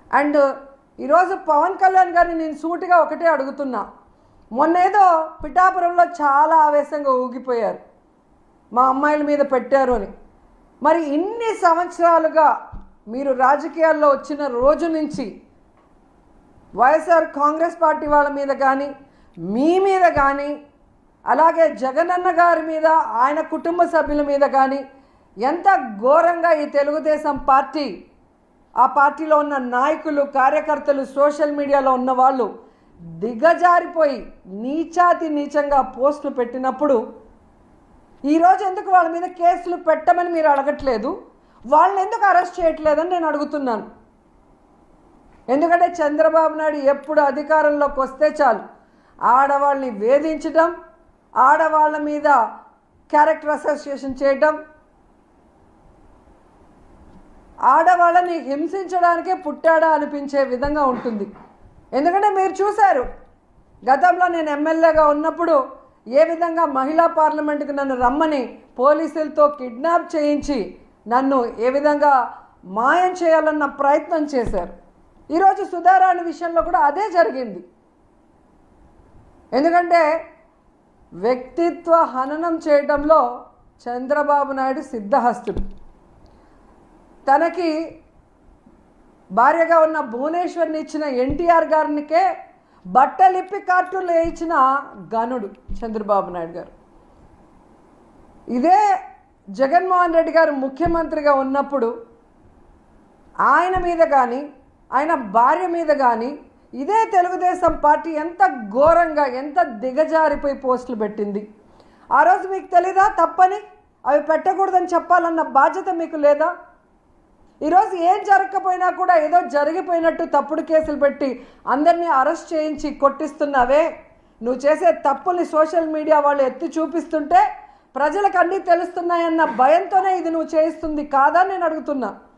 and ఈరోజు పవన్ కళ్యాణ్ గారిని నేను సూటిగా ఒకటే అడుగుతున్నా మొన్నేదో పిఠాపురంలో చాలా ఆవేశంగా ఊగిపోయారు మా అమ్మాయిల మీద పెట్టారు అని మరి ఇన్ని సంవత్సరాలుగా మీరు రాజకీయాల్లో వచ్చిన రోజు నుంచి వైఎస్ఆర్ కాంగ్రెస్ పార్టీ వాళ్ళ మీద కానీ మీ మీద కానీ అలాగే జగనన్న గారి మీద ఆయన కుటుంబ సభ్యుల మీద కానీ ఎంత ఘోరంగా ఈ తెలుగుదేశం పార్టీ ఆ పార్టీలో ఉన్న నాయకులు కార్యకర్తలు సోషల్ మీడియాలో ఉన్న వాళ్ళు దిగజారిపోయి నీచాతి నీచంగా పోస్టులు పెట్టినప్పుడు ఈరోజు ఎందుకు వాళ్ళ మీద కేసులు పెట్టమని మీరు అడగట్లేదు వాళ్ళని ఎందుకు అరెస్ట్ చేయట్లేదని నేను అడుగుతున్నాను ఎందుకంటే చంద్రబాబు నాయుడు ఎప్పుడు అధికారంలోకి వస్తే చాలు ఆడవాళ్ళని వేధించడం ఆడవాళ్ళ మీద క్యారెక్టర్ అసోసియేషన్ చేయడం ఆడవాళ్ళని హింసించడానికే పుట్టాడా అనిపించే విధంగా ఉంటుంది ఎందుకంటే మీరు చూశారు గతంలో నేను ఎమ్మెల్యేగా ఉన్నప్పుడు ఏ విధంగా మహిళా పార్లమెంట్కి నన్ను రమ్మని పోలీసులతో కిడ్నాప్ చేయించి నన్ను ఏ విధంగా మాయం చేయాలన్న ప్రయత్నం చేశారు ఈరోజు సుధారాణి విషయంలో కూడా అదే జరిగింది ఎందుకంటే వ్యక్తిత్వ హననం చేయడంలో చంద్రబాబు నాయుడు సిద్ధహస్తుడు తనకి భార్యగా ఉన్న భువనేశ్వర్ని ఇచ్చిన ఎన్టీఆర్ గారినికే బట్టలిప్పి కార్టూన్లు వేయించిన గనుడు చంద్రబాబు నాయుడు గారు ఇదే జగన్మోహన్ రెడ్డి గారు ముఖ్యమంత్రిగా ఉన్నప్పుడు ఆయన మీద కానీ ఆయన భార్య మీద కానీ ఇదే తెలుగుదేశం పార్టీ ఎంత ఘోరంగా ఎంత దిగజారిపోయి పోస్టులు పెట్టింది ఆ రోజు మీకు తెలీదా తప్పని అవి పెట్టకూడదని చెప్పాలన్న బాధ్యత మీకు లేదా ఈరోజు ఏం జరగకపోయినా కూడా ఏదో జరిగిపోయినట్టు తప్పుడు కేసులు పెట్టి అందరినీ అరెస్ట్ చేయించి కొట్టిస్తున్నావే నువ్వు చేసే తప్పుల్ని సోషల్ మీడియా వాళ్ళు ఎత్తి చూపిస్తుంటే ప్రజలకు అన్నీ తెలుస్తున్నాయన్న భయంతోనే ఇది నువ్వు చేయిస్తుంది కాదా నేను అడుగుతున్నా